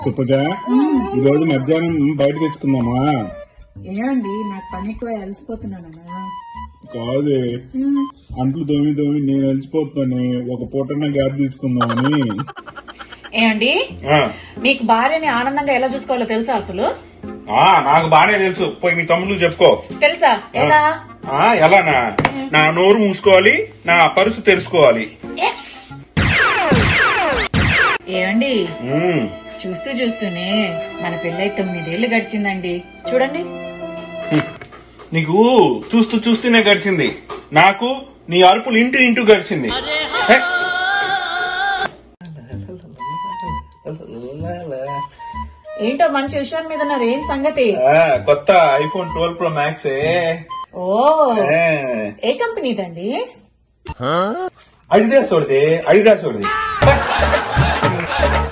సుపజ ఈ రోజు మధ్యాహ్నం బయట తెచ్చుకుందామా ఏమండి నాకు పని ఎక్కువ అలసిపోతున్నానా కాదే అంట్లు తోమి తోమి నేను అలసిపోతాను ఒక పూటన్న గ్యాప్ తీసుకుందామని ఏమండి ఆ, మీకు భార్యని ఆనందంగా ఎలా చూసుకోవాలో తెలుసా అసలు ఆ, నాకు బానే తెలుసు పోయి మీ తమ్ముడు చెప్పుకో తెలుసా ఎలా ఆ ఎలానా నా నోరు మూసుకోవాలి నా పరుసు తెరుచుకోవాలి ఏమండి ఉమ్, చూస్తూ చూస్తూనే మన పెళ్ళై తొమ్మిదేళ్లు గడిచిందండి చూడండి నీకు చూస్తూ చూస్తూనే గడిచింది నాకు నీ అరుపులు ఇంటూ ఇంటూ గడిచింది హే, ఏంటో మంచి విషయం మీద ఉన్నారు ఏం సంగతి ఆ, కొత్త ఐఫోన్ ట్వెల్వ్ ప్రో మ్యాక్స్ ఓ ఏ కంపెనీదండి అడిడాస్ వాడిది అడిడాస్ వాడిది